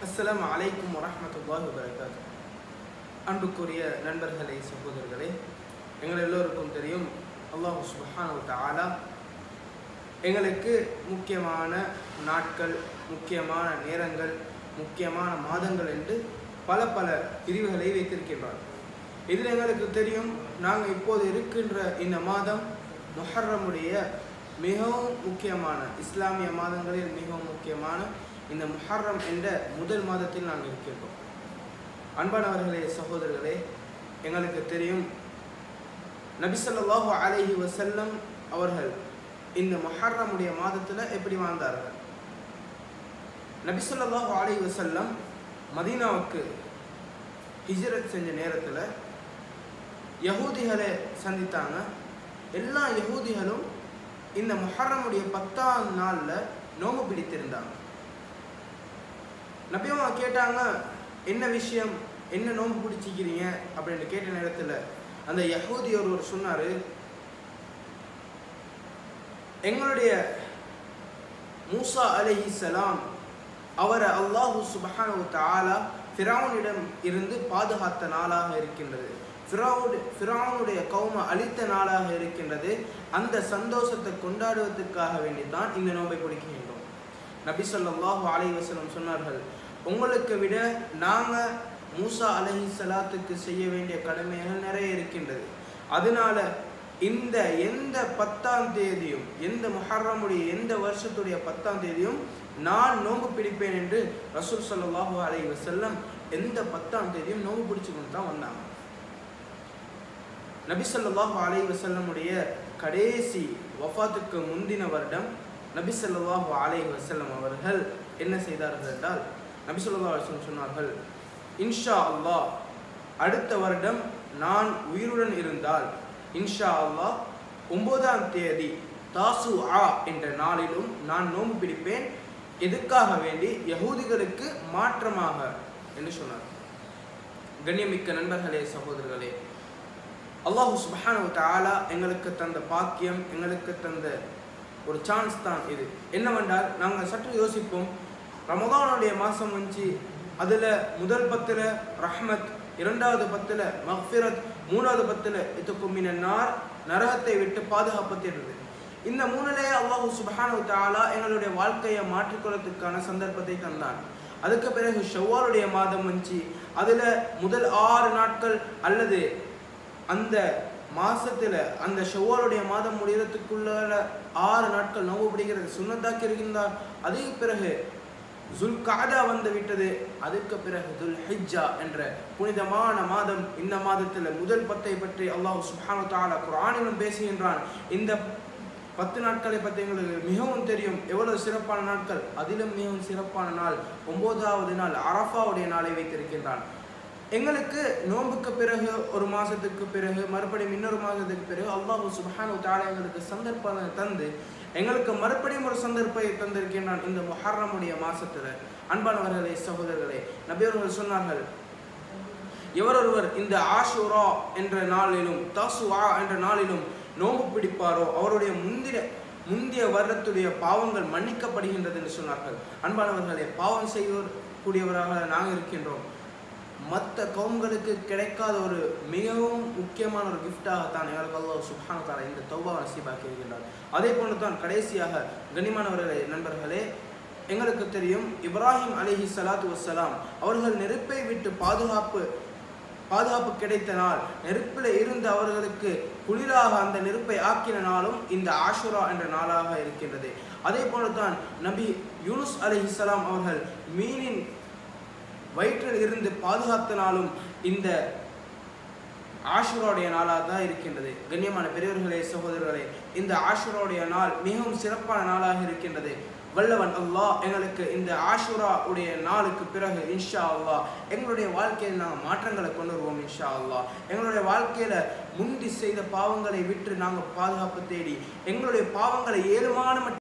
அஸ்ஸலாமு அலைக்கும் வரஹ்மத்துல்லாஹி வபரகாத்து அன்புக்குரிய நண்பர்களே சகோதரர்களே எங்கள் எல்லோருக்கும் தெரியும் அல்லாஹ் சுப்ஹானஹு தஆலா எங்களுக்கு முக்கியமான நாட்கள் முக்கியமான நேரங்கள் முக்கியமான மாதங்கள் என்று பல பல பிரிவுகளை வைத்திருக்கின்றார் இதில் எங்களுக்கு தெரியும் நாங்கள் இப்போது இருக்கின்ற இந்த மாதம் முஹர்ரமுடைய மிகவும் முக்கியமான இஸ்லாமிய மாதங்களில் மிகவும் முக்கியமான இந்த முஹர்ரம் என்ற முதல் மாதத்தில் நாங்கள் இருக்கின்றோம் அன்பானவர்களே சகோதரர்களே எங்களுக்கு தெரியும் நபிசல்லாஹு அலைஹி வசல்லம் அவர்கள் இந்த முஹர்ரமுடைய மாதத்தில் எப்படி வாழ்ந்தார்கள் நபிசல்லாஹு அலைஹி வசல்லம் மதீனாவுக்கு ஹிஜ்ரத் செஞ்ச நேரத்தில் யகூதிகளை சந்தித்தாங்க எல்லா யகூதிகளும் இந்த முஹர்ரமுடைய பத்தாம் நாளில் நோம்பு பிடித்திருந்தாங்க நபியம்மா கேட்டாங்க என்ன விஷயம் என்ன நோன்பு பிடிச்சிக்கிறீங்க அப்படின்னு கேட்ட நேரத்தில் அந்த யகூதி ஒருவர் சொன்னார் எங்களுடைய மூசா அலஹி சலாம் அவரை அல்லாஹு சுபஹானு தாலா ஃபிரௌனிடம் இருந்து பாதுகாத்த நாளாக இருக்கின்றது ஃபிரௌடு ஃபிரௌனுடைய கௌம அழித்த நாளாக இருக்கின்றது அந்த சந்தோஷத்தை கொண்டாடுவதற்காக வேண்டி தான் இந்த நோன்பை பிடிக்கின்றோம் நபி ஸல்லல்லாஹு அலைஹி வஸல்லம் சொன்னார்கள் உங்களுக்கு விட நாங்கள் மூசா அலஹி சலாத்துக்கு செய்ய வேண்டிய கடமைகள் நிறைய இருக்கின்றது அதனால இந்த எந்த பத்தாம் தேதியும் எந்த முஹர்ரமுடைய எந்த வருஷத்துடைய பத்தாம் தேதியும் நான் நோன்பு பிடிப்பேன் என்று ரசூல் ஸல்லல்லாஹு அலைஹி வஸல்லம் எந்த பத்தாம் தேதியும் நோன்பு பிடிச்சுக்கொண்டு தான் வந்தாங்க நபி ஸல்லல்லாஹு அலைஹி வஸல்லமுடைய கடைசி வஃபாத்துக்கு முந்தின வருடம் நபி ஸல்லல்லாஹு அலைஹி வஸல்லம் அவர்கள் என்ன செய்தார்கள் என்றால் நபி ஸல்லல்லாஹு அலைஹி வஸல்லம் சொன்னார்கள் இன்ஷா அல்லாஹ் அடுத்த வருடம் நான் உயிருடன் இருந்தால் இன்ஷா அல்லாஹ் ஒன்பதாம் தேதி தாசு ஆ என்ற நாளிலும் நான் நோன்பு பிடிப்பேன் எதுக்காக வேண்டி யகூதிகளுக்கு மாற்றமாக என்று சொன்னார் கண்ணியமிக்க நண்பர்களே சகோதரர்களே அல்லாஹு சுபஹானு தாலா எங்களுக்கு தந்த பாக்கியம் எங்களுக்கு தந்த ஒரு சான்ஸ் தான் இது என்னவென்றால் நாங்கள் சற்று யோசிப்போம் ரமதானுடைய மாதம் வந்துச்சு அதில் முதல் பத்தில் ரஹ்மத் இரண்டாவது பத்தில் மஃபிரத் மூணாவது பத்தில் இதுக்கும் நார் நரகத்தை விட்டு பாதுகாப்பு தேடுறது இந்த மூணுலேயே அல்லாஹு சுபஹானு தாலா எங்களுடைய வாழ்க்கையை மாற்றிக்கொள்றதுக்கான சந்தர்ப்பத்தை தந்தான் அதுக்கு பிறகு ஷவ்வாலுடைய மாதம் வந்துச்சு அதில் முதல் ஆறு நாட்கள் அல்லது அந்த மாசத்துல அந்த ஷவ்வாலுடைய மாதம் முடிகிறதுக்குள்ள ஆறு நாட்கள் நோவு பிடிக்கிறது சுண்ணத்தாக்கி இருக்கின்றார் அதுக்கு பிறகு ஜுல் காதா வந்து விட்டது அதுக்கு பிறகு துல் ஹிஜ்ஜா என்ற புனிதமான மாதம் இந்த மாதத்தில் முதல் பத்தை பற்றி அல்லாஹ் சுப்ஹானு தாலா குரானிலும் பேசுகின்றான் இந்த பத்து நாட்களை பற்றி எங்களுக்கு மிகவும் தெரியும் எவ்வளவு சிறப்பான நாட்கள் அதிலும் மிகவும் சிறப்பான நாள் ஒன்பதாவது நாள் அரஃபாவுடைய நாளை வைத்திருக்கின்றான் எங்களுக்கு நோன்புக்கு பிறகு ஒரு மாதத்துக்கு பிறகு மறுபடியும் இன்னொரு மாதத்துக்கு பிறகு அல்லாஹு சுபஹானு தாலா எங்களுக்கு சந்தர்ப்பம் தந்து எங்களுக்கு மறுபடியும் ஒரு சந்தர்ப்பத்தை தந்திருக்கின்றான் இந்த முஹர்ரமுடைய மாசத்துல அன்பானவர்களே சகோதரர்களே நபியவர்கள் சொன்னார்கள் எவரொருவர் இந்த ஆஷுரா என்ற நாளிலும் தாசுவா என்ற நாளிலும் நோன்பு பிடிப்பாரோ அவருடைய முந்திர முந்தைய வருடத்துடைய பாவங்கள் மன்னிக்கப்படுகின்றது என்று சொன்னார்கள் அன்பானவர்களே பாவம் செய்வோர் கூடியவராக நாங்கள் இருக்கின்றோம் மற்ற கவுங்களுக்கு கிடைக்காத ஒரு மிகவும் முக்கியமான ஒரு கிஃப்டாகத்தான் எங்களுக்கு அல்லாஹ் சுப்ஹானு தாலா இந்த தௌபா நசீபாக்கி இருக்கின்றார் அதே போன்று தான் கடைசியாக கனிமானவர்களே நண்பர்களே எங்களுக்கு தெரியும் இப்ராஹிம் அலிஹி சலாத்து வசலாம் அவர்கள் நெருப்பை விட்டு பாதுகாப்பு பாதுகாப்பு கிடைத்த நாள் நெருப்பில் இருந்து அவர்களுக்கு குளிராக அந்த நெருப்பை ஆக்கின நாளும் இந்த ஆஷுரா என்ற நாளாக இருக்கின்றது அதே போல தான் நபி யூனுஸ் அலிஹிசலாம் அவர்கள் மீனின் வயிற்றில் இருந்து பாதுகாத்தனாலும் இந்த ஆஷுராவுடைய நாளாக தான் இருக்கின்றது கண்ணியமான பெரியவர்களே சகோதரர்களே இந்த ஆஷுராவுடைய நாள் மிகவும் சிறப்பான நாளாக இருக்கின்றது வல்லவன் அல்லாஹ் எங்களுக்கு இந்த ஆஷுரா உடைய நாளுக்கு பிறகு இன்ஷா அல்லாஹ் எங்களுடைய வாழ்க்கையில் நாங்கள் மாற்றங்களை கொண்டு வருவோம் இன்ஷா அல்லாஹ் எங்களுடைய வாழ்க்கையில முந்தி செய்த பாவங்களை விட்டு நாங்கள் பாதுகாப்பு தேடி எங்களுடைய பாவங்களை ஏழுமான